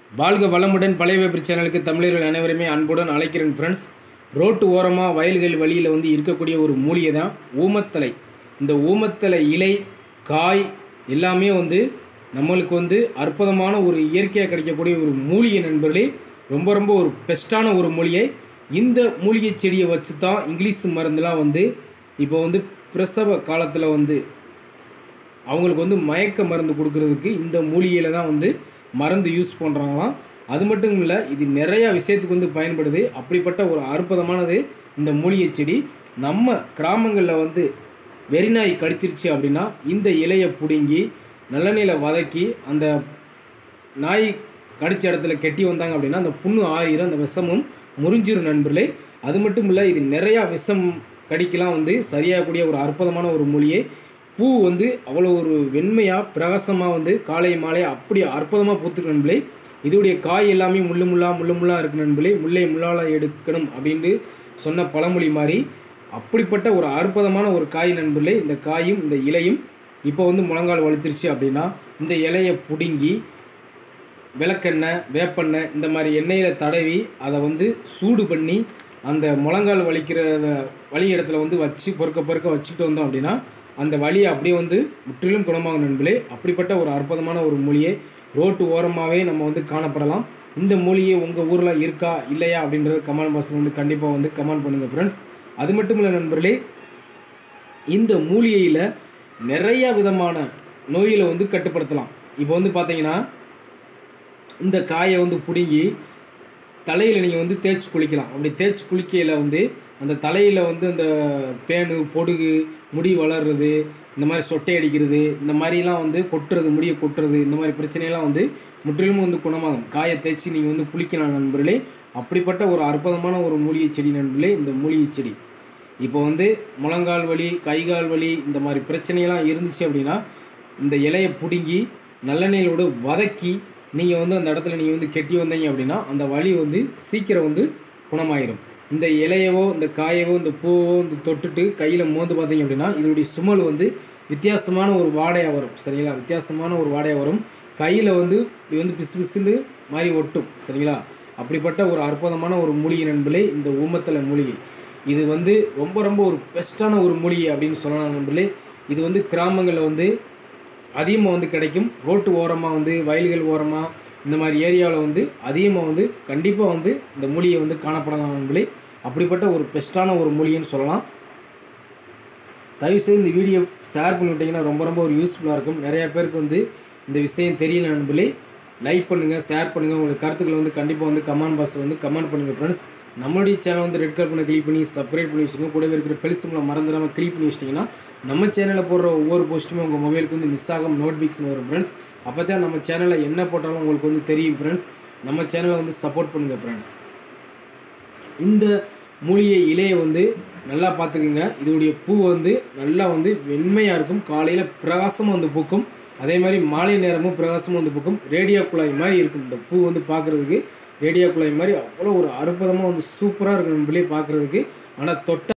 வாழ்க வளமுடன் பழைய வேப்பர் சேனலுக்கு தமிழர்கள் அனைவருமே அன்புடன் அழைக்கிறேன் ஃப்ரெண்ட்ஸ் ரோட்டு ஓரமாக வயல்கள் வழியில் வந்து இருக்கக்கூடிய ஒரு மூலிகை தான் ஊமத்தலை இந்த ஊமத்தலை இலை காய் எல்லாமே வந்து நம்மளுக்கு வந்து அற்புதமான ஒரு இயற்கையாக கிடைக்கக்கூடிய ஒரு மூலிகை நண்பர்களே ரொம்ப ரொம்ப ஒரு பெஸ்ட்டான ஒரு மூலிகை இந்த மூலிகை செடியை வச்சு தான் இங்கிலீஷ் மருந்துலாம் வந்து இப்போ வந்து பிரசவ காலத்தில் வந்து அவங்களுக்கு வந்து மயக்க மருந்து கொடுக்கறதுக்கு இந்த மூலிகையில் தான் வந்து மருந்து யூஸ் பண்ணுறாங்களாம் அது மட்டும் இல்லை இது நிறைய விஷயத்துக்கு வந்து பயன்படுது அப்படிப்பட்ட ஒரு அற்புதமானது இந்த மூலிகை செடி நம்ம கிராமங்களில் வந்து வெறிநாய் கடிச்சிருச்சு அப்படின்னா இந்த இலையை பிடுங்கி நல்லெண்ணெயில் வதக்கி அந்த நாய் கடிச்ச இடத்துல கெட்டி வந்தாங்க அப்படின்னா அந்த புண்ணு ஆறிடும் அந்த விஷமும் முறிஞ்சிரும் நண்பர்களே அது மட்டும் இல்லை இது நிறையா விஷம் கடிக்கலாம் வந்து சரியாகக்கூடிய ஒரு அற்புதமான ஒரு மூலிகை பூ வந்து அவ்வளோ ஒரு வெண்மையாக பிரகாசமாக வந்து காலை மாலை அப்படி அற்புதமாக பூத்துருக்கு நண்பர்களே இதோடைய காய் எல்லாமே முள்ளு முள்ளா முள்ளு முள்ளா இருக்கு நண்பர்களே முல்லை முள்ளால் எடுக்கணும் அப்படின்ட்டு சொன்ன பழமொழி மாதிரி அப்படிப்பட்ட ஒரு அற்புதமான ஒரு காய் நண்பர்களே இந்த காயும் இந்த இலையும் இப்போ வந்து முழங்கால் வலிச்சிருச்சு அப்படின்னா இந்த இலையை பிடுங்கி விளக்கெண்ணெய் வேப்பெண்ணெய் இந்த மாதிரி எண்ணெயில் தடவி அதை வந்து சூடு பண்ணி அந்த முழங்கால் வலிக்கிற வலி இடத்துல வந்து வச்சு பொறுக்க பொறுக்க வச்சுட்டு வந்தோம் அப்படின்னா அந்த வலியை அப்படியே வந்து முற்றிலும் குணமாகும் நண்பர்களே அப்படிப்பட்ட ஒரு அற்புதமான ஒரு மூலிகை ரோட்டு ஓரமாகவே நம்ம வந்து காணப்படலாம் இந்த மூலிகை உங்கள் ஊரில் இருக்கா இல்லையா அப்படின்றது கமெண்ட் பாக்ஸில் வந்து கண்டிப்பாக வந்து கமெண்ட் பண்ணுங்கள் ஃப்ரெண்ட்ஸ் அது மட்டும் இல்லை நண்பர்களே இந்த மூலிகையில் நிறைய விதமான நோய்களை வந்து கட்டுப்படுத்தலாம் இப்போ வந்து பார்த்தீங்கன்னா இந்த காயை வந்து பிடுங்கி தலையில் நீங்கள் வந்து தேய்ச்சி குளிக்கலாம் அப்படி தேய்ச்சி குளிக்கையில் வந்து அந்த தலையில் வந்து அந்த பேனு பொடுகு முடி வளர்றது இந்த மாதிரி சொட்டை அடிக்கிறது இந்த மாதிரிலாம் வந்து கொட்டுறது முடியை கொட்டுறது இந்த மாதிரி பிரச்சனையெல்லாம் வந்து முற்றிலும் வந்து குணமாகும் காயை தேய்ச்சி நீங்கள் வந்து குளிக்கலாம் நண்பர்களே அப்படிப்பட்ட ஒரு அற்புதமான ஒரு மூலிகை செடி நண்பர்களே இந்த மூலிகை செடி இப்போ வந்து முழங்கால் வலி கைகால் வலி இந்த மாதிரி பிரச்சனையெல்லாம் இருந்துச்சு அப்படின்னா இந்த இலையை பிடுங்கி நல்லெண்ணெயிலோடு வதக்கி நீங்கள் வந்து அந்த இடத்துல நீங்கள் வந்து கெட்டி வந்தீங்க அப்படின்னா அந்த வலி வந்து சீக்கிரம் வந்து குணமாயிரும் இந்த இலையவோ இந்த காயவோ இந்த பூவோ இந்த தொட்டுட்டு கையில் மோந்து பார்த்தீங்க அப்படின்னா இதனுடைய சுமல் வந்து வித்தியாசமான ஒரு வாடையாக வரும் சரிங்களா வித்தியாசமான ஒரு வாடையாக வரும் கையில் வந்து இது வந்து பிசு பிசுன்னு மாதிரி ஒட்டும் சரிங்களா அப்படிப்பட்ட ஒரு அற்புதமான ஒரு மூலிகை நண்பர்களே இந்த ஊமத்தலை மூலிகை இது வந்து ரொம்ப ரொம்ப ஒரு பெஸ்ட்டான ஒரு மூலிகை அப்படின்னு சொல்லலாம் நண்பர்களே இது வந்து கிராமங்களில் வந்து அதிகமாக வந்து கிடைக்கும் ரோட்டு ஓரமாக வந்து வயல்கள் ஓரமாக இந்த மாதிரி ஏரியாவில் வந்து அதிகமாக வந்து கண்டிப்பாக வந்து இந்த மூலிகை வந்து காணப்படலாம் நண்பர்களே அப்படிப்பட்ட ஒரு பெஸ்ட்டான ஒரு மூலிகைன்னு சொல்லலாம் தயவுசெய்து இந்த வீடியோ ஷேர் பண்ணி விட்டிங்கன்னா ரொம்ப ரொம்ப ஒரு யூஸ்ஃபுல்லாக இருக்கும் நிறையா பேருக்கு வந்து இந்த விஷயம் தெரியல நண்பர்களே லைக் பண்ணுங்கள் ஷேர் பண்ணுங்கள் உங்களுடைய கருத்துக்களை வந்து கண்டிப்பாக வந்து கமெண்ட் பாக்ஸில் வந்து கமெண்ட் பண்ணுங்கள் ஃப்ரெண்ட்ஸ் நம்மளுடைய சேனல் வந்து ரெட் கலர் பண்ண கிளிக் பண்ணி சப்ஸ்கிரைப் பண்ணி வச்சுக்கோங்க கூடவே இருக்கிற பெருசுங்களை மறந்துடாமல் கிளிக் பண்ணி வச்சிட்டிங்கன்னா நம்ம சேனலில் போடுற ஒவ்வொரு போஸ்ட்டுமே உங்கள் மொபைலுக்கு வந்து மிஸ் ஆகும் நோட்டிஃபிகேஷன் வரும் ஃப்ரெண்ட்ஸ் அப்போ தான் நம்ம சேனலில் என்ன போட்டாலும் உங்களுக்கு வந்து தெரியும் ஃப்ரெண்ட்ஸ் நம்ம சேனலை வந்து சப்போர்ட் பண்ணுங்கள் ஃப்ரெண்ட்ஸ் இந்த மூலிகை இலையை வந்து நல்லா பார்த்துக்குங்க இதோடைய பூ வந்து நல்லா வந்து வெண்மையாக இருக்கும் காலையில் பிரகாசமாக வந்து பூக்கும் அதே மாதிரி மாலை நேரமும் பிரகாசமாக வந்து பூக்கும் ரேடியோ குழாய் மாதிரி இருக்கும் இந்த பூ வந்து பார்க்குறதுக்கு ரேடியோ குழாய் மாதிரி அவ்வளோ ஒரு அற்புதமாக வந்து சூப்பராக இருக்கும் நம்மளே பார்க்குறதுக்கு ஆனால் தொட்ட